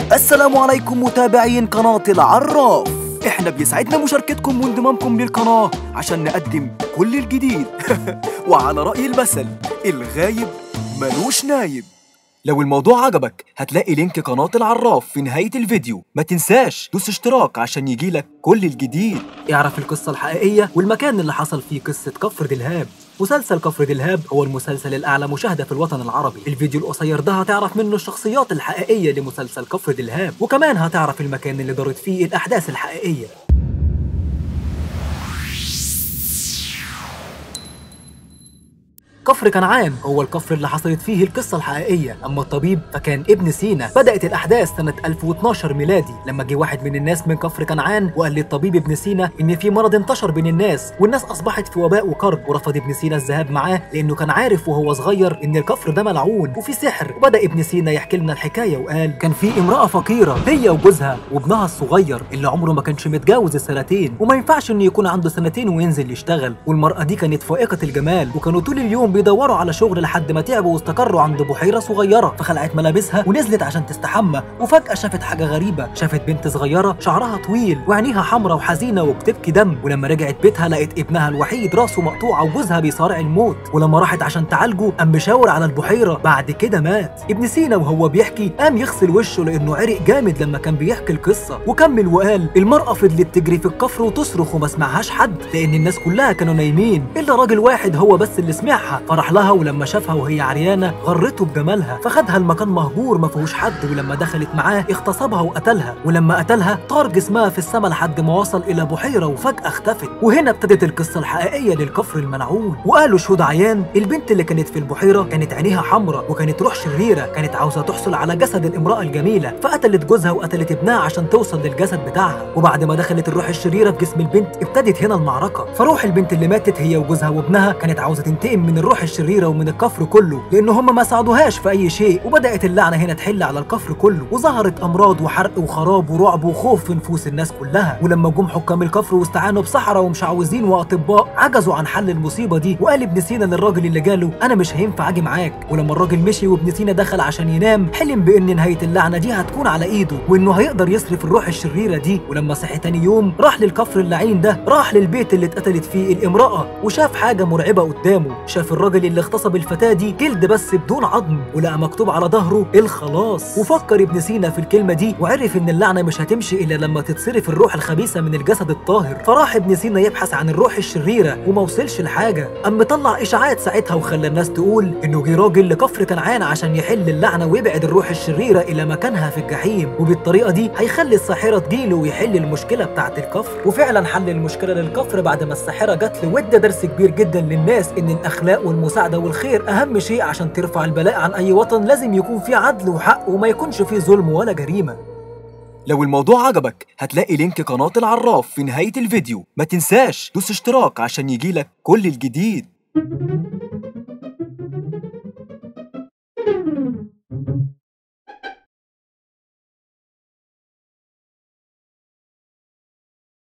السلام عليكم متابعين قناة العراف احنا بيسعدنا مشاركتكم وانضمامكم للقناة عشان نقدم كل الجديد وعلى رأي المثل الغايب ملوش نايب لو الموضوع عجبك هتلاقي لينك قناة العراف في نهاية الفيديو ما تنساش دوس اشتراك عشان يجيلك كل الجديد اعرف القصة الحقيقية والمكان اللي حصل فيه قصة كفر دلهاب مسلسل كفر دلهاب هو المسلسل الأعلى مشاهدة في الوطن العربي الفيديو القصير ده هتعرف منه الشخصيات الحقيقية لمسلسل كفر دلهاب وكمان هتعرف المكان اللي دارت فيه الأحداث الحقيقية كفر كنعان هو الكفر اللي حصلت فيه القصة الحقيقية أما الطبيب فكان ابن سينا بدأت الأحداث سنة 1012 ميلادي لما جه واحد من الناس من كفر كنعان وقال للطبيب ابن سينا إن في مرض انتشر بين الناس والناس أصبحت في وباء وكرب ورفض ابن سينا الذهاب معاه لأنه كان عارف وهو صغير إن الكفر ده ملعون وفي سحر وبدأ ابن سينا يحكي لنا الحكاية وقال كان في امرأة فقيرة هي وجوزها وابنها الصغير اللي عمره ما كانش متجاوز السنتين وما ينفعش إنه يكون عنده سنتين وينزل يشتغل والمرأة دي كانت فائقة الجمال وكانوا طول اليوم بيدوروا على شغل لحد ما تعبوا واستقروا عند بحيره صغيره فخلعت ملابسها ونزلت عشان تستحمى وفجاه شافت حاجه غريبه شافت بنت صغيره شعرها طويل وعينيها حمرا وحزينه وبتبكي دم ولما رجعت بيتها لقت ابنها الوحيد راسه مقطوعه وجوزها بيصارع الموت ولما راحت عشان تعالجه قام مشاور على البحيره بعد كده مات ابن سينا وهو بيحكي قام يغسل وشه لانه عرق جامد لما كان بيحكي القصه وكمل وقال المراه فضلت تجري في الكفر وتصرخ وما سمعهاش حد لان الناس كلها كانوا نايمين الا راجل واحد هو بس اللي سمعها فراح لها ولما شافها وهي عريانه غرته بجمالها فخدها المكان مهجور ما فيهوش حد ولما دخلت معاه اغتصبها وقتلها ولما قتلها طار جسمها في السماء لحد ما وصل الى بحيره وفجاه اختفت وهنا ابتدت القصه الحقيقيه للكفر الملعون وقالوا شهود عيان البنت اللي كانت في البحيره كانت عينيها حمراء وكانت روح شريره كانت عاوزه تحصل على جسد الامراه الجميله فقتلت جوزها وقتلت ابنها عشان توصل للجسد بتاعها وبعد ما دخلت الروح الشريره في جسم البنت ابتدت هنا المعركه فروح البنت اللي ماتت هي وجوزها وابنها كانت عاوزه تنتقم من الروح الشريره ومن الكفر كله لان هم ما ساعدوهاش في اي شيء وبدات اللعنه هنا تحل على الكفر كله وظهرت امراض وحرق وخراب ورعب وخوف في نفوس الناس كلها ولما جم حكام الكفر واستعانوا بسحره ومشعوذين واطباء عجزوا عن حل المصيبه دي وقال ابن سينا للراجل اللي جاله انا مش هينفع اجي معاك ولما الراجل مشي وابن سينا دخل عشان ينام حلم بان نهايه اللعنه دي هتكون على ايده وانه هيقدر يصرف الروح الشريره دي ولما صحي تاني يوم راح للكفر اللعين ده راح للبيت اللي اتقتلت فيه الامراه وشاف حاجه مرعبه قدامه شاف الراجل اللي اغتصب الفتاه دي جلد بس بدون عظم ولقى مكتوب على ظهره الخلاص وفكر ابن سينا في الكلمه دي وعرف ان اللعنه مش هتمشي الا لما تتصرف الروح الخبيثه من الجسد الطاهر فراح ابن سينا يبحث عن الروح الشريره وما وصلش لحاجه قام مطلع اشاعات ساعتها وخلى الناس تقول انه جه راجل لكفر كنعان عشان يحل اللعنه ويبعد الروح الشريره الى مكانها في الجحيم وبالطريقه دي هيخلي الساحره تجيله ويحل المشكله بتاعه الكفر وفعلا حل المشكله للكفر بعد ما الساحره جات له وادى درس كبير جدا للناس ان الاخلاق والمساعده والخير اهم شيء عشان ترفع البلاء عن اي وطن لازم يكون فيه عدل وحق وما يكونش فيه ظلم ولا جريمه لو الموضوع عجبك هتلاقي لينك قناة العراف في نهاية الفيديو ما تنساش دوس اشتراك عشان يجيلك كل الجديد